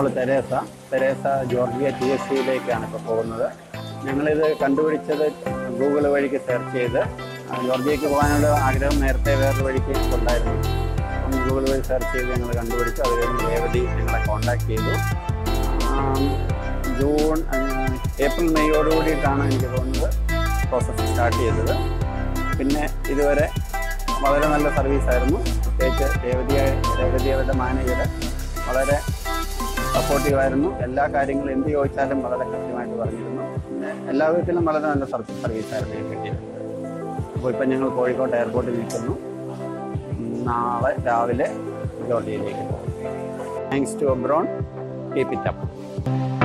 മോള് Teresa Teresa Georgia T S സിയിലേക്കാണ് ഇപ്പോൾ പോകുന്നത് ഞങ്ങളിത് കണ്ടുപിടിച്ചത് ഗൂഗിൾ വഴിക്ക് സെർച്ച് ചെയ്ത് ആ, ജോർജിയയ്ക്ക് പോകാനുള്ള ആഗ്രഹം നേരത്തെ വേറൊരു വഴിക്ക് ഉണ്ടായിരുന്നു അപ്പം ഗൂഗിൾ വഴി സെർച്ച് ചെയ്ത് ഞങ്ങൾ കണ്ടുപിടിച്ചു അതിൽ നിന്ന് രേവതി ഞങ്ങളെ കോൺടാക്ട് ചെയ്തു ആം, ജൂൺ ആ, ഏപ്രിൽ മെയ്യോട് കൂടിയിട്ടാണ് എനിക്ക് തോന്നുന്നത് പ്രോസസ്സ് സ്റ്റാർട്ട് ചെയ്തത് പിന്നെ ഇതുവരെ വളരെ നല്ല സർവീസായിരുന്നു പ്രത്യേകിച്ച് രേവതി രേവതി അവരുടെ മാനേജർ വളരെ സപ്പോർട്ടീവായിരുന്നു എല്ലാ കാര്യങ്ങളും എന്ത് ചോദിച്ചാലും വളരെ കൃത്യമായിട്ട് പറഞ്ഞിരുന്നു പിന്നെ എല്ലാ വിധത്തിലും വളരെ നല്ല സർവീസ് സർവീസായിരുന്നു എനിക്ക് കിട്ടിയിരുന്നത് അപ്പോൾ ഇപ്പം ഞങ്ങൾ കോഴിക്കോട് എയർപോർട്ടിൽ നിൽക്കുന്നു നാളെ രാവിലെ ജോർജിയയിലേക്ക് പോകും താങ്ക്സ് ടു അബ്രോൺ കീപ് ഇറ്റ് അപ്പ്